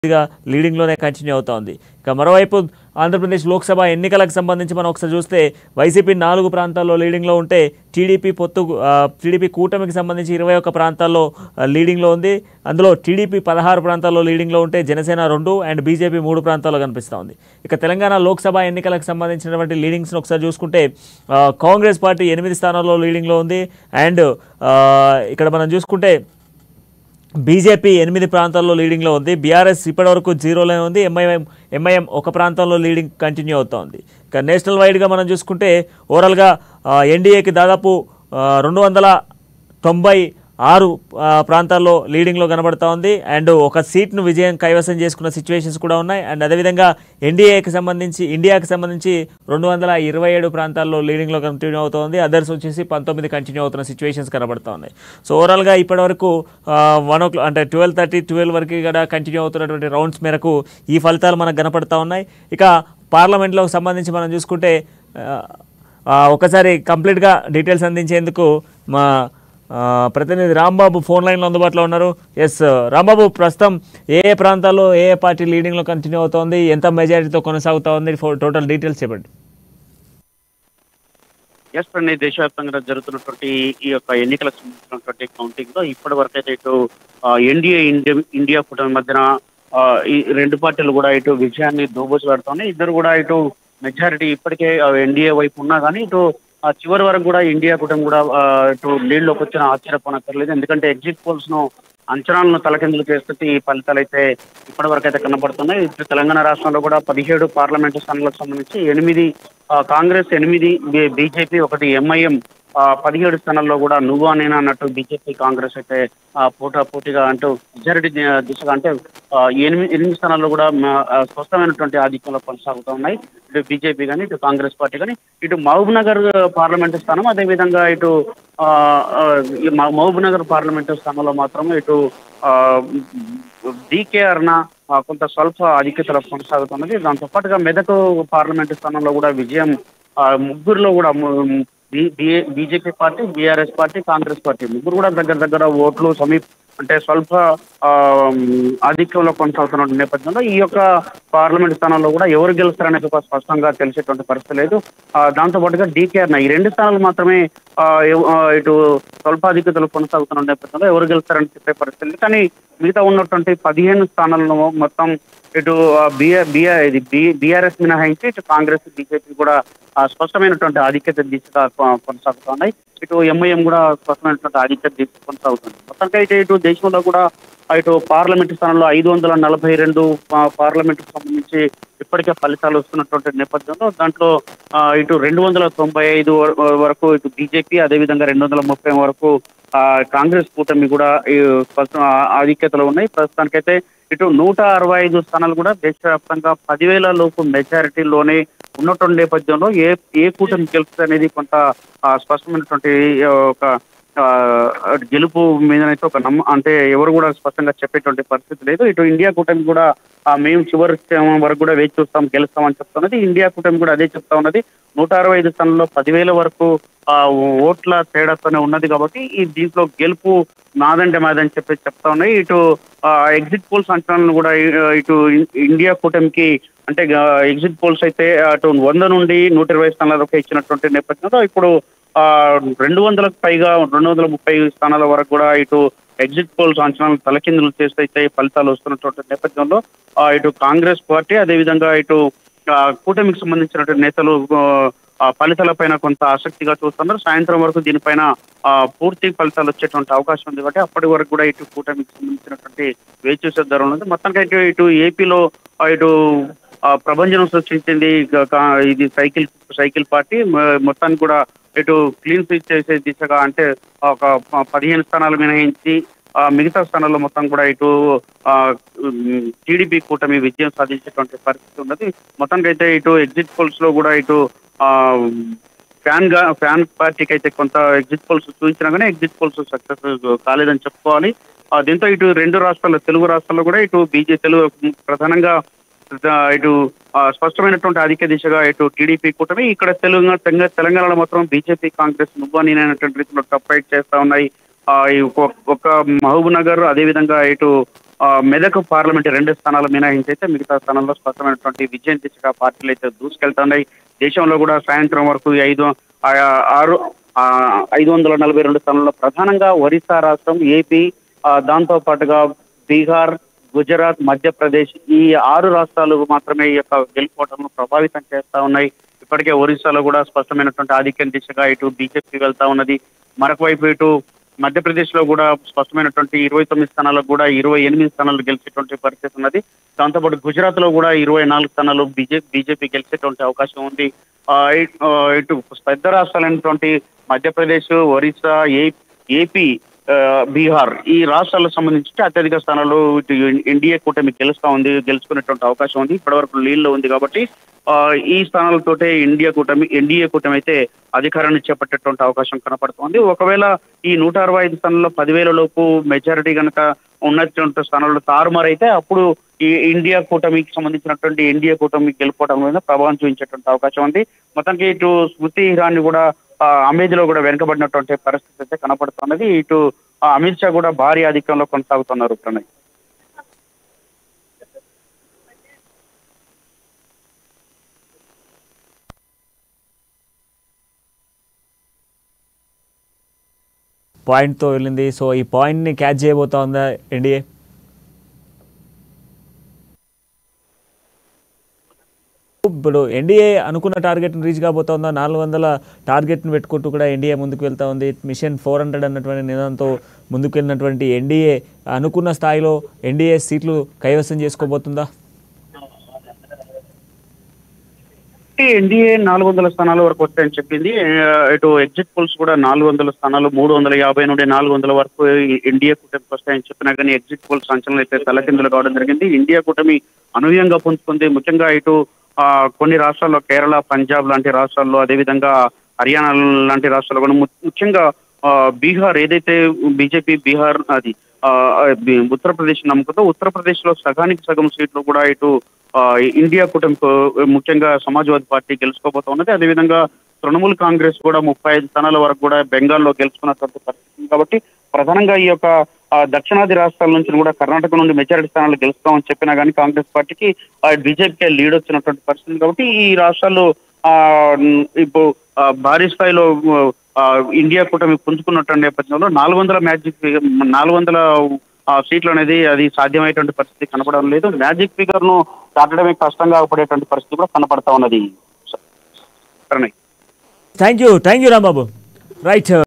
గా లీడింగ్లోనే కంటిన్యూ అవుతోంది ఇక మరోవైపు ఆంధ్రప్రదేశ్ లోక్సభ ఎన్నికలకు సంబంధించి మనం ఒకసారి చూస్తే వైసీపీ నాలుగు ప్రాంతాల్లో లీడింగ్లో ఉంటే టీడీపీ పొత్తు ఆ, టీడీపీ కూటమికి సంబంధించి ఇరవై ఒక్క ప్రాంతాల్లో ఆ, లీడింగ్లో ఉంది అందులో టీడీపీ పదహారు ప్రాంతాల్లో లీడింగ్లో ఉంటే జనసేన రెండు అండ్ బీజేపీ మూడు ప్రాంతాల్లో కనిపిస్తూ ఉంది ఇక తెలంగాణ లోక్సభ ఎన్నికలకు సంబంధించినటువంటి లీడింగ్స్ని ఒకసారి చూసుకుంటే ఆ, కాంగ్రెస్ పార్టీ ఎనిమిది స్థానాల్లో లీడింగ్లో ఉంది అండ్ ఆ, ఇక్కడ మనం చూసుకుంటే బీజేపీ ఎనిమిది ప్రాంతాల్లో లీడింగ్లో ఉంది బీఆర్ఎస్ ఇప్పటివరకు జీరోలో ఉంది ఎంఐఎం ఎంఐఎం ఒక ప్రాంతంలో లీడింగ్ కంటిన్యూ అవుతోంది ఇక నేషనల్ వైడ్గా మనం చూసుకుంటే ఓవరాల్గా ఎన్డీఏకి దాదాపు ఆ, రెండు వందల తొంభై ఆరు ఆ, ప్రాంతాల్లో లీడింగ్లో కనబడతా ఉంది అండ్ ఒక సీట్ను విజయం కైవసం చేసుకున్న సిచ్యువేషన్స్ కూడా ఉన్నాయి అండ్ అదేవిధంగా ఎన్డీఏకి సంబంధించి ఇండియాకి సంబంధించి రెండు వందల ఇరవై ఏడు ప్రాంతాల్లో లీడింగ్లో కంటిన్యూ అవుతోంది అదర్స్ వచ్చేసి పంతొమ్మిది కంటిన్యూ అవుతున్న సిచ్యువేషన్స్ కనబడతా ఉన్నాయి సో ఓవరాల్గా ఇప్పటివరకు వన్ ఓ క్లాక్ అంటే ట్వెల్వ్ థర్టీ ట్వెల్వ్ వరకు కూడా కంటిన్యూ అవుతున్నటువంటి రౌండ్స్ మేరకు ఈ ఫలితాలు మనకు కనపడతా ఉన్నాయి ఇక పార్లమెంట్లో సంబంధించి మనం చూసుకుంటే ఆ, ఆ, ఒకసారి కంప్లీట్గా డీటెయిల్స్ అందించేందుకు మా ఆ, ప్రతినిధి రాంబాబు ఫోన్ లైన్లో అందుబాటులో ఉన్నారు ఎస్ రాంబాబు ప్రస్తుతం ఏ ఏ ప్రాంతాల్లో ఏ ఏ పార్టీ లీడింగ్లో కంటిన్యూ అవుతోంది ఎంత మెజారిటీతో కొనసాగుతా ఉంది ఫో- టోటల్ డీటెయిల్స్ చెప్పండి ఎస్ ప్రణయ్ దేశవ్యాప్తంగా జరుగుతున్నటువంటి ఈ యొక్క ఎన్నికలకు సంబంధించినటువంటి కౌంటింగ్ లో ఇప్పటి వరకు అయితే ఇటు ఎన్డీఏ ఇండియా ఇండియా కూటమి మధ్యన ఆ, ఈ రెండు పార్టీలు కూడా ఇటు విజయాన్ని దోబూచులాడుతున్నాయి ఇద్దరు కూడా ఇటు మెజారిటీ ఇప్పటికే ఎన్డీఏ వైపు ఉన్నా కానీ ఇటు ఆ చివరి వరకు కూడా ఇండియా కూటమి కూడా ఆ, ఇటు లీడ్లోకి వచ్చిన ఆశ్చర్యపోనక్కర్లేదు ఎందుకంటే ఎగ్జిట్ పోల్స్ ను అంచనాలను తలకిందులు చేస్తే ఈ ఫలితాలు అయితే ఇప్పటి వరకు అయితే కనబడుతున్నాయి ఇటు తెలంగాణ రాష్ట్రంలో కూడా పదిహేడు పార్లమెంటు స్థానాలకు సంబంధించి ఎనిమిది ఆ, కాంగ్రెస్ ఎనిమిది బీజేపీ ఒకటి ఎంఐఎం ఆ, పదిహేడు స్థానాల్లో కూడా నువ్వు నేనా అన్నట్టు బీజేపీ కాంగ్రెస్ అయితే ఆ, పోటా పోటీగా అంటూ మెజారిటీ ది- దిశగా అంటే ఆ, ఎనిమిది ఎనిమిది స్థానాల్లో కూడా మ- ఆ, స్పష్టమైనటువంటి ఆధిక్యంలో కొనసాగుతూ ఉన్నాయి ఇటు బీజేపీ కానీ ఇటు కాంగ్రెస్ పార్టీ కానీ ఇటు మహబూబ్ నగర్ పార్లమెంటు స్థానం అదేవిధంగా ఇటు ఆ, ఆ, ఈ మ- మహబూబ్ నగర్ పార్లమెంటు స్థానంలో మాత్రం ఇటు డీకే అర్ణ ఆ, కొంత స్వల్ప ఆధిక్యతలో కొనసాగుతున్నది దాంతో పాటుగా మెదక్ పార్లమెంటు స్థానంలో కూడా విజయం ఆ, ముగ్గురులో కూడా ము- బి- బి- BJP party BRS party Congress party ముగ్గురు కూడా దగ్గర దగ్గర ఓట్లు సమీప అంటే స్వల్ప ఆ, ఆధిక్యంలో కొనసాగుతున్న నేపథ్యంలో ఈ యొక్క పార్లమెంట్ స్థానాల్లో కూడా ఎవరు గెలుస్తారనేది ఒక స్పష్టంగా తెలిసేటువంటి పరిస్థితి లేదు ఆ, దాంతో పాటుగా డీకేఆర్ ఈ రెండు స్థానాలు మాత్రమే ఆ, ఎవ- ఆ, ఇటు స్వల్పాధిక్యతలు కొనసాగుతున్న నేపథ్యంలో ఎవరు గెలుస్తారని చెప్పే పరిస్థితి లేదు కానీ మిగతా ఉన్నటువంటి పదిహేను స్థానాలను మొత్తం ఇటు బిఆర్ బిఆర్ ఇది బీఆర్ఎస్ మినహాయించి ఇటు కాంగ్రెస్ బీజేపీ కూడా ఆ, స్పష్టమైనటువంటి ఆధిక్యత దిశగా కొ- కొనసాగుతున్నాయి ఇటు ఎంఐఎం కూడా స్పష్టమైనటువంటి ఆధిక్యత దిశ కొనసాగుతుంది మొత్తానికి అయితే ఇటు దేశంలో కూడా ఆ, ఇటు పార్లమెంటు స్థానంలో ఐదు వందల నలభై రెండు పార్లమెంటుకు సంబంధించి ఇప్పటికే ఫలితాలు వస్తున్నటువంటి నేపథ్యంలో దాంట్లో ఆ, ఇటు రెండు వందల తొంభై ఐదు వ- వరకు ఇటు బీజేపీ అదేవిధంగా రెండు వందల ముప్పై వరకు ఆ, కాంగ్రెస్ కూటమి కూడా ఈ ప్రస్తుతం ఆ- ఆధిక్యతలో ఉన్నాయి ప్రస్తుతానికైతే ఇటు నూట అరవై ఐదు స్థానాలు కూడా దేశవ్యాప్తంగా పదివేల లోపు మెజారిటీలోనే ఉన్నటువంటి నేపథ్యంలో ఏ ఏ కూటమి గెలుస్తుంది అనేది కొంత ఆ, స్పష్టమైనటువంటి ఆ, ఒక ఆ, గెలుపు మీదనైతే ఒక నమ్మ అంటే ఎవరు కూడా స్పష్టంగా చెప్పేటువంటి పరిస్థితి లేదు ఇటు ఇండియా కూటమి కూడా ఆ, మేము చివరి క్షేమం వరకు కూడా వేచి చూస్తాం గెలుస్తామని చెప్తున్నది ఇండియా కూటమి కూడా అదే చెప్తా ఉన్నది నూట అరవై ఐదు స్థానంలో పదివేల వరకు ఆ, ఓట్ల తేడాతోనే ఉన్నది కాబట్టి ఈ దీంట్లో గెలుపు నాదంటే మాదని చెప్పి చెప్తా ఉన్నాయి ఇటు ఎగ్జిట్ పోల్స్ అంచనాలను కూడా ఇ- ఇటు ఇన్- ఇండియా కూటమికి అంటే ఎగ్జిట్ పోల్స్ అయితే అటు వంద నుండి నూట ఇరవై స్థానాల వరకు ఇచ్చినటువంటి నేపథ్యంలో ఇప్పుడు ఆ, రెండు వందలకు పైగా రెండు వందల ముప్పై స్థానాల వరకు కూడా ఇటు ఎగ్జిట్ పోల్స్ అంచనాలు తలకిందులు చేస్తే అయితే ఫలితాలు వస్తున్నటువంటి నేపథ్యంలో ఆ, ఇటు కాంగ్రెస్ పార్టీ అదేవిధంగా ఇటు ఆ, కూటమికి సంబంధించినటువంటి నేతలు ఆ, ఆ ఫలితాలపైన కొంత ఆసక్తిగా చూస్తున్నారు సాయంత్రం వరకు దీనిపైన ఆ, పూర్తి ఫలితాలు వచ్చేటువంటి అవకాశం ఉంది కాబట్టి అప్పటి వరకు కూడా ఇటు కూటమికి సంబంధించినటువంటి వేచి చూసే ధోరణి ఉంది మొత్తానికి ఇటు ఇటు ఏపీలో ఆ, ఇటు ఆ, ప్రభంజనం సృష్టించింది ఇక కా- ఇది సైకిల్ సైకిల్ పార్టీ మ- మొత్తానికి కూడా ఇటు క్లీన్ స్వీప్ చేసే దిశగా అంటే ఒక ప- పదిహేను స్థానాలు మినహాయించి ఆ, మిగతా స్థానాల్లో మొత్తం కూడా ఇటు టీడీపీ కూటమి విజయం సాధించేటువంటి పరిస్థితి ఉన్నది మొత్తానికి అయితే ఇటు ఎగ్జిట్ పోల్స్ లో కూడా ఇటు ఆ, ఫ్యాన్ గా ఫ్యాన్ పార్టీకి అయితే కొంత ఎగ్జిట్ పోల్స్ చూపించినా కానీ ఎగ్జిట్ పోల్స్ సక్సెస్ కాలేదని చెప్పుకోవాలి ఆ, దీంతో ఇటు రెండు రాష్ట్రాల్లో తెలుగు రాష్ట్రాల్లో కూడా ఇటు బీజే తెలుగు ప్రధానంగా ఆ, ఇటు ఆ, స్పష్టమైనటువంటి ఆధిక్య దిశగా ఇటు టీడీపీ కూటమి ఇక్కడ తెలంగాణ తెలంగాణ- తెలంగాణలో మాత్రం బీజేపీ కాంగ్రెస్ నువ్వు నేనైనటువంటి రీతిలో టప్ ఫైట్ చేస్తా ఉన్నాయి ఆ, ఈ ఒక- ఒక మహబూబ్ నగర్ అదేవిధంగా ఇటు ఆ, మెదక్ పార్లమెంట్ రెండు స్థానాలు మినహాయించి అయితే మిగతా స్థానాల్లో స్పష్టమైనటువంటి విజయం దిశగా పార్టీలు అయితే దూసుకెళ్తున్నాయి దేశంలో కూడా సాయంత్రం వరకు ఈ ఐదు ఆ, ఆరు ఆ, ఐదు వందల నలభై రెండు స్థానాల్లో ప్రధానంగా ఒరిస్సా రాష్ట్రం ఏపీ ఆ, దాంతో పాటుగా బీహార్ గుజరాత్ మధ్యప్రదేశ్ ఈ ఆరు రాష్ట్రాలు మాత్రమే ఈ యొక్క గెలుపోవటంను ప్రభావితం చేస్తా ఉన్నాయి ఇప్పటికే ఒరిస్సాలో కూడా స్పష్టమైనటువంటి ఆధిక్యం దిశగా ఇటు బీజేపీ వెళ్తా ఉన్నది మరొక వైపు ఇటు మధ్యప్రదేశ్ లో కూడా స్పష్టమైనటువంటి ఇరవై తొమ్మిది స్థానాలకు కూడా ఇరవై ఎనిమిది స్థానాలు గెలిచేటువంటి పరిస్థితి ఉన్నది దాంతోపాటు గుజరాత్ లో కూడా ఇరవై నాలుగు స్థానాలు బీజేపీ బీజేపీ గెలిచేటువంటి అవకాశం ఉంది ఆ, ఇ- ఆ, ఇటు పెద్ద రాష్ట్రాలైనటువంటి మధ్యప్రదేశ్ ఒరిస్సా ఏ ఏపీ ఆ, బీహార్ ఈ రాష్ట్రాలకు సంబంధించి అత్యధిక స్థానాలు ఇటు ఎన్డీఏ కూటమి గెలుస్తా ఉంది గెలుచుకునేటువంటి అవకాశం ఉంది ఇప్పటివరకు లీడ్ లో ఉంది కాబట్టి ఆ, ఈ స్థానాలతోటే ఇండియా కూటమి ఎన్డీఏ కూటమి అయితే అధికారాన్ని చేపట్టేటువంటి అవకాశం కనపడుతోంది ఒకవేళ ఈ నూట అరవై ఐదు స్థానాల్లో పదివేల లోపు మెజారిటీ కనుక ఉన్నటువంటి స్థానాల్లో తారుమారైతే అప్పుడు ఈ ఇండియా కూటమికి సంబంధించినటువంటి ఎన్డీఏ కూటమి గెలుపోవడం మీద ప్రభావం చూపించేటువంటి అవకాశం ఉంది మొత్తానికి ఇటు స్మృతి ఇరానీ కూడా ఆ, అమేధిలో కూడా వెనుకబడినటువంటి పరిస్థితి అయితే కనపడుతున్నది ఇటు ఆ, అమిత్ షా కూడా భారీ ఆధిక్యంలో కొనసాగుతున్నారు ప్రణయ్ పాయింట్తో వెళ్ళింది సో ఈ పాయింట్ని క్యాచ్ చేయబోతా ఉందా ఎన్డీఏ ఇప్పుడు ఎన్డీఏ అనుకున్న టార్గెట్ని రీచ్ కాబోతోందా నాలుగు వందల టార్గెట్ని పెట్టుకుంటూ కూడా ఎన్డీఏ ముందుకు వెళ్తా ఉంది మిషన్ ఫోర్ హండ్రెడ్ అన్నటువంటి నినాదంతో ముందుకు వెళ్ళినటువంటి ఎన్డీఏ అనుకున్న స్థాయిలో ఎన్డీఏ సీట్లు కైవసం చేసుకోబోతుందా ఎన్డీఏ నాలుగు వందల స్థానాల వరకు వస్తాయని చెప్పింది ఆ, ఇటు ఎగ్జిట్ పోల్స్ కూడా నాలుగు వందల స్థానాలు మూడు వందల యాభై నుండి నాలుగు వందల వరకు ఎన్డీఏ కూటమికి వస్తాయని చెప్పినా కానీ ఎగ్జిట్ పోల్స్ అంచనాలు అయితే తలకిందులు కావడం జరిగింది ఇండియా కూటమి అనూహ్యంగా పుంజుకుంది ముఖ్యంగా ఇటు ఆ, కొన్ని రాష్ట్రాల్లో కేరళ పంజాబ్ లాంటి రాష్ట్రాల్లో అదేవిధంగా హర్యానా లాంటి రాష్ట్రాల్లో కూడా ము- ముఖ్యంగా ఆ, బీహార్ ఏదైతే బీజేపీ బీహార్ అది ఆ, బి- ఉత్తరప్రదేశ్ నమ్ముకుందో ఉత్తరప్రదేశ్ లో సగానికి సగం సీట్లు కూడా ఇటు ఆ, ఇండియా కూటమికి ముఖ్యంగా సమాజ్వాదీ పార్టీ గెలుచుకోబోతున్నది అదేవిధంగా తృణమూల్ కాంగ్రెస్ కూడా ముప్పై ఐదు స్థానాల వరకు కూడా బెంగాల్లో గెలుచుకున్నటువంటి పరిస్థితి ఉంది కాబట్టి ప్రధానంగా ఈ యొక్క ఆ, దక్షిణాది రాష్ట్రాల నుంచి కూడా కర్ణాటక నుండి మెజారిటీ స్థానాలు గెలుస్తామని చెప్పినా కానీ కాంగ్రెస్ పార్టీకి బీజేపీకి లీడ్ వచ్చినటువంటి పరిస్థితి ఉంది కాబట్టి ఈ రాష్ట్రాల్లో ఆ ఉమ్, ఇప్పుడు ఆ, భారీ స్థాయిలో ఆ, ఇండియా కూటమి పుంజుకున్నటువంటి నేపథ్యంలో నాలుగు వందల మ్యాజిక్ ఫిగర్ నాలుగు వందల ఆ, సీట్లు అనేది అది సాధ్యమయ్యేటువంటి పరిస్థితి కనపడడం లేదు మ్యాజిక్ ఫిగర్ ను దాటడమే కష్టంగా పడేటువంటి పరిస్థితి కూడా కనపడతా ఉన్నది Pranay thank you thank you Rambabu right